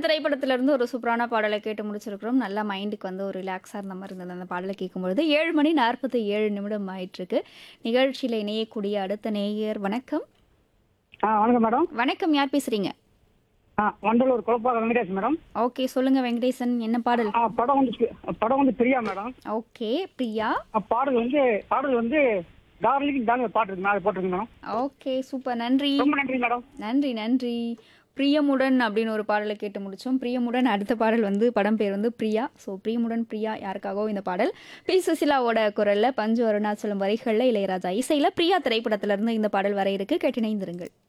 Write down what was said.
திரைப்படத்துல இருந்து ஒரு சூப்பரான பாடலை கேட்டு முடிச்சிருக்கிறோம் நல்லா மைண்டுக்கு வந்து ஒரு ரிலாக்ஸாக இருந்த மாதிரி இருந்தது அந்த பாடலை கேட்கும்பொழுது ஏழு மணி நாற்பத்தி ஏழு நிமிடம் ஆயிட்டு இருக்கு நிகழ்ச்சியில் இணையக்கூடிய அடுத்த நேயர் வணக்கம் ஆ வணக்கம் மேடம் வணக்கம் யார் பேசுறீங்க ஆ வண்டலூர் குழப்பாக வெங்கடேஷ் மேடம் ஓகே சொல்லுங்க வெங்கடேசன் என்ன பாடல் ஆ படம் வந்து பி- படம் வந்து பிரியா மேடம் ஓகே பிரியா ஆ, பாடல் வந்து பாடல் வந்து டார்லிங் தான் பாட்டு இருக்கு மேலே போட்டிருக்கு மேடம் ஓகே சூப்பர் நன்றி ரொம்ப நன்றி மேடம் நன்றி நன்றி பிரியமுடன் அப்படின்னு ஒரு பாடலை கேட்டு முடிச்சோம் பிரியமுடன் அடுத்த பாடல் வந்து படம் பேர் வந்து பிரியா ஸோ பிரியமுடன் பிரியா யாருக்காகவோ இந்த பாடல் பி சுசிலாவோட குரல்ல பஞ்சு அருணாச்சலம் வரிகளில் இளையராஜா இசையில் பிரியா திரைப்படத்திலிருந்து இந்த பாடல் வர இருக்கு கேட்டிணைந்திருங்கள்